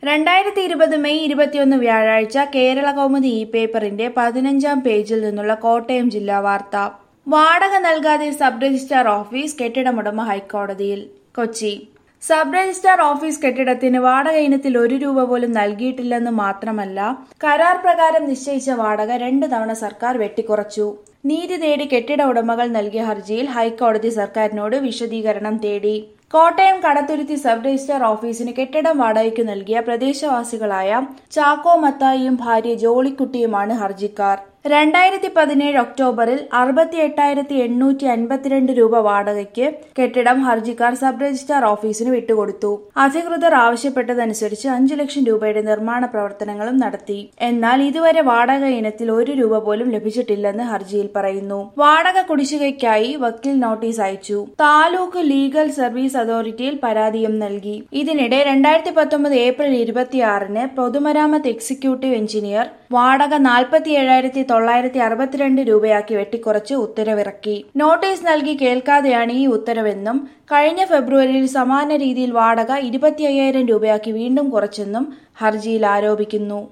രണ്ടായിരത്തി ഇരുപത് മെയ് ഇരുപത്തിയൊന്ന് വ്യാഴാഴ്ച കേരള കൗമുദി ഇ പേപ്പറിന്റെ പതിനഞ്ചാം പേജിൽ നിന്നുള്ള കോട്ടയം ജില്ലാ വാർത്ത വാടക നൽകാതെ സബ് രജിസ്ട്രാർ ഓഫീസ് കെട്ടിടമുടമ ഹൈക്കോടതിയിൽ കൊച്ചി സബ് രജിസ്ട്രാർ ഓഫീസ് കെട്ടിടത്തിന് വാടക ഇനത്തിൽ ഒരു രൂപ പോലും നൽകിയിട്ടില്ലെന്ന് മാത്രമല്ല കരാർ പ്രകാരം നിശ്ചയിച്ച വാടക രണ്ട് തവണ സർക്കാർ വെട്ടിക്കുറച്ചു നീതി തേടി കെട്ടിട ഉടമകൾ നൽകിയ ഹർജിയിൽ ഹൈക്കോടതി സർക്കാരിനോട് വിശദീകരണം തേടി കോട്ടയം കടത്തുരുത്തി സബ് രജിസ്ട്രാർ ഓഫീസിന് കെട്ടിടം വാടകയ്ക്ക് നൽകിയ പ്രദേശവാസികളായ ചാക്കോ മത്തായിയും ഭാര്യ ജോളിക്കുട്ടിയുമാണ് ഹർജിക്കാർ രണ്ടായിരത്തി പതിനേഴ് ഒക്ടോബറിൽ അറുപത്തി എട്ടായിരത്തി എണ്ണൂറ്റി അൻപത്തിരണ്ട് രൂപ വാടകയ്ക്ക് കെട്ടിടം ഹർജിക്കാർ സബ് രജിസ്ട്രാർ ഓഫീസിന് വിട്ടുകൊടുത്തു അധികൃതർ ആവശ്യപ്പെട്ടതനുസരിച്ച് അഞ്ചു ലക്ഷം രൂപയുടെ നിർമ്മാണ പ്രവർത്തനങ്ങളും നടത്തി എന്നാൽ ഇതുവരെ വാടക ഇനത്തിൽ ഒരു രൂപ പോലും ലഭിച്ചിട്ടില്ലെന്ന് ഹർജിയിൽ പറയുന്നു വാടക കുടിശ്ശികയ്ക്കായി വക്കീൽ നോട്ടീസ് അയച്ചു താലൂക്ക് ലീഗൽ സർവീസ് അതോറിറ്റിയിൽ പരാതിയും നൽകി ഇതിനിടെ രണ്ടായിരത്തി പത്തൊമ്പത് ഏപ്രിൽ ഇരുപത്തിയാറിന് പൊതുമരാമത്ത് എക്സിക്യൂട്ടീവ് എഞ്ചിനീയർ വാടക നാൽപ്പത്തി ഏഴായിരത്തി തൊള്ളായിരത്തി അറുപത്തിരണ്ട് രൂപയാക്കി വെട്ടിക്കുറച്ച് ഉത്തരവിറക്കി നോട്ടീസ് നൽകി കേൾക്കാതെയാണ് ഈ ഉത്തരവെന്നും കഴിഞ്ഞ ഫെബ്രുവരിയിൽ സമാന രീതിയിൽ വാടക ഇരുപത്തി അയ്യായിരം രൂപയാക്കി വീണ്ടും കുറച്ചെന്നും ഹർജിയിൽ ആരോപിക്കുന്നു